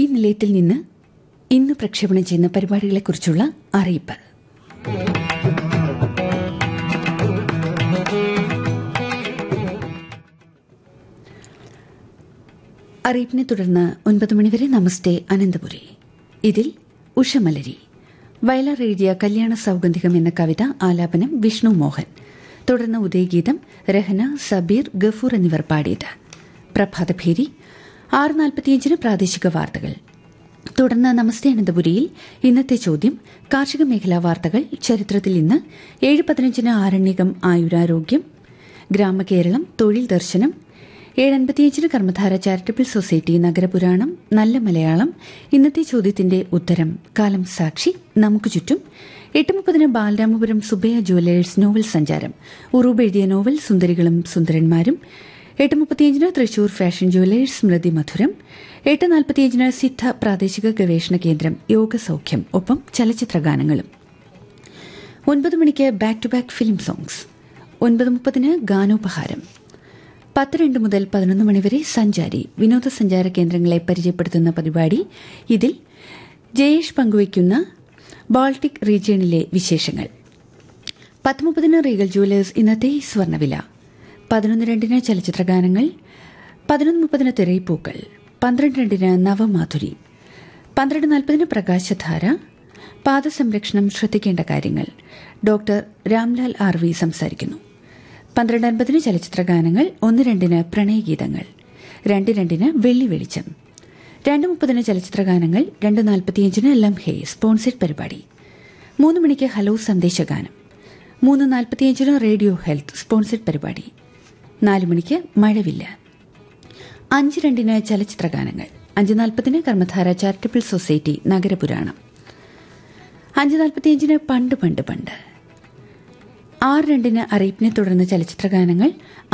നിലയത്തിൽ നിന്ന് ഇന്ന് പ്രക്ഷേപണം ചെയ്യുന്ന പരിപാടികളെക്കുറിച്ചുള്ള അറിയിപ്പ് അറിയിപ്പിനെ തുടർന്ന് ഒൻപത് മണിവരെ നമസ്തേ അനന്തപുരി ഇതിൽ ഉഷമലരി വയലാർ എഴുതിയ കല്യാണ സൗഗന്ധികം എന്ന കവിത ആലാപനം വിഷ്ണു മോഹൻ തുടർന്ന് ഉദയഗീതം രഹന സബീർ ഗഫൂർ എന്നിവർ പാടിയത് പ്രഭാതഭേരി ആറ് നാൽപ്പത്തിയഞ്ചിന് പ്രാദേശിക വാർത്തകൾ തുടർന്ന് നമസ്തേ അനന്തപുരിയിൽ ഇന്നത്തെ ചോദ്യം കാർഷിക മേഖലാ വാർത്തകൾ ചരിത്രത്തിൽ ഇന്ന് ഏഴ് പതിനഞ്ചിന് ആരണ്യകം ആയുരാരോഗ്യം ഗ്രാമകേരളം തൊഴിൽ ദർശനം ഏഴൻപത്തിയഞ്ചിന് കർമ്മധാര ചാരിറ്റബിൾ സൊസൈറ്റി നഗരപുരാണം നല്ല മലയാളം ഇന്നത്തെ ചോദ്യത്തിന്റെ ഉത്തരം കാലം സാക്ഷി നമുക്ക് ചുറ്റും എട്ട് മുപ്പതിന് ബാലരാമപുരം സുബയ ജുവലേഴ്സ് നോവൽ സഞ്ചാരം ഉറൂബ് എഴുതിയ നോവൽ സുന്ദരികളും സുന്ദരന്മാരും എട്ട് മുപ്പത്തിയഞ്ചിന് തൃശൂർ ഫാഷൻ ജുവലേഴ്സ് സ്മൃതി മധുരം എട്ട് നാൽപ്പത്തിയഞ്ചിന് സിദ്ധ പ്രാദേശിക ഗവേഷണ കേന്ദ്രം യോഗസൌഖ്യം ഒപ്പം ചലച്ചിത്രഗാനങ്ങളും ഒൻപത് മണിക്ക് back to back film songs ഒൻപത് മുപ്പതിന് ഗാനോപഹാരം പത്ത് രണ്ട് മുതൽ പതിനൊന്ന് മണിവരെ സഞ്ചാരി വിനോദസഞ്ചാര കേന്ദ്രങ്ങളെ പരിചയപ്പെടുത്തുന്ന പരിപാടി ഇതിൽ ജയേഷ് പങ്കുവയ്ക്കുന്ന ബാൾട്ടിക് റീജിയണിലെ വിശേഷങ്ങൾ പത്ത് മുപ്പതിന് റീഗൽ ജുവലേഴ്സ് ഇന്നത്തെ സ്വർണ്ണവില പതിനൊന്ന് രണ്ടിന് ചലച്ചിത്രഗാനങ്ങൾ പതിനൊന്ന് മുപ്പതിന് തിരയിപ്പൂക്കൾ പന്ത്രണ്ട് രണ്ടിന് നവമാധുരി പന്ത്രണ്ട് നാൽപ്പതിന് പ്രകാശധാര പാദസംരക്ഷണം ശ്രദ്ധിക്കേണ്ട കാര്യങ്ങൾ ഡോക്ടർ രാംലാൽ ആർ വി സംസാരിക്കുന്നു പന്ത്രണ്ട് അൻപതിന് ചലച്ചിത്രഗാനങ്ങൾ ഒന്ന് രണ്ടിന് പ്രണയഗീതങ്ങൾ രണ്ട് രണ്ടിന് വെള്ളി വെളിച്ചം രണ്ട് മുപ്പതിന് ചലച്ചിത്രഗാനങ്ങൾ രണ്ട് നാൽപ്പത്തിയഞ്ചിന് ലംഹെ സ്പോൺസേഡ് പരിപാടി മൂന്ന് മണിക്ക് ഹലോ സന്ദേശഗാനം മൂന്ന് നാൽപ്പത്തിയഞ്ചിന് റേഡിയോ ഹെൽത്ത് സ്പോൺസേഡ് പരിപാടി നാല് മണിക്ക് മഴവില്ല അഞ്ച് രണ്ടിന് ചലച്ചിത്രഗാനങ്ങൾ അഞ്ച് നാൽപ്പതിന് കർമ്മധാര ചാരിറ്റബിൾ സൊസൈറ്റി നഗരപുരാണം അഞ്ച് നാൽപ്പത്തിയഞ്ചിന് പണ്ട് പണ്ട് പണ്ട് ആറ് രണ്ടിന് അറിയിപ്പിനെ തുടർന്ന് ചലച്ചിത്രഗാനങ്ങൾ